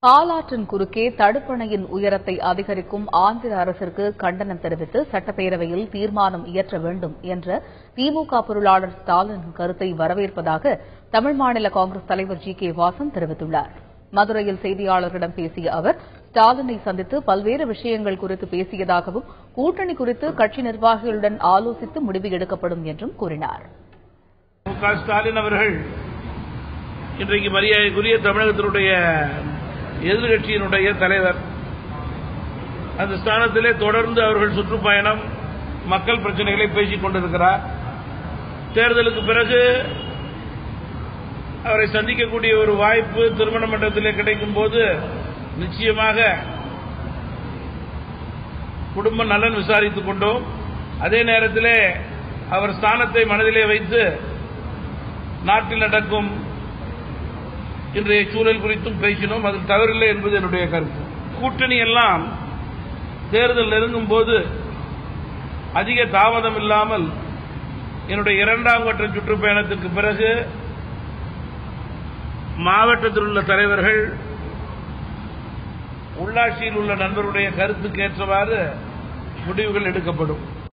பாலாற்றின் குறுக்கே தடுப்பணையின் உயரத்தை அதிகரிக்கும் ஆந்திர அரசிற்கு கண்டனம் தெரிவித்து சட்டப்பேரவையில் தீர்மானம் இயற்ற வேண்டும் என்ற திமுக பொருளாளர் ஸ்டாலின் கருத்தை வரவேற்பதாக தமிழ் மாநில காங்கிரஸ் தலைவர் ஜி கே வாசன் தெரிவித்துள்ளார் மதுரையில் செய்தியாளர்களிடம் பேசிய அவர் ஸ்டாலினை சந்தித்து பல்வேறு விஷயங்கள் குறித்து பேசியதாகவும் கூட்டணி குறித்து கட்சி நிர்வாகிகளுடன் ஆலோசித்து முடிவு எடுக்கப்படும் என்றும் கூறினார் மு க ஸ்டாலின் அவர்கள் இன்றைக்கு மரியாதைக்குரிய தமிழகத்தினுடைய எதிர்கட்சியினுடைய தலைவர் அந்த ஸ்தானத்திலே தொடர்ந்து அவர்கள் சுற்றுப்பயணம் மக்கள் பிரச்சனைகளை பேசிக் கொண்டிருக்கிறார் தேர்தலுக்கு பிறகு அவரை சந்திக்கக்கூடிய ஒரு வாய்ப்பு திருமண மண்டலத்திலே கிடைக்கும் போது நிச்சயமாக குடும்ப நலன் விசாரித்துக் கொண்டோம் அதே நேரத்திலே அவர் ஸ்தானத்தை மனதிலே வைத்து நாட்டில் நடக்கும் இன்றைய சூழல் குறித்தும் பேசினோம் அதில் தவறில்லை என்பது என்னுடைய கருத்து கூட்டணி எல்லாம் தேர்தல் நெருங்கும் போது அதிக தாமதம் இல்லாமல் என்னுடைய இரண்டாம் கட்ட சுற்றுப்பயணத்திற்கு பிறகு மாவட்டத்தில் உள்ள தலைவர்கள் உள்ளாட்சியில் உள்ள நண்பருடைய கருத்துக்கு ஏற்றவாறு முடிவுகள் எடுக்கப்படும்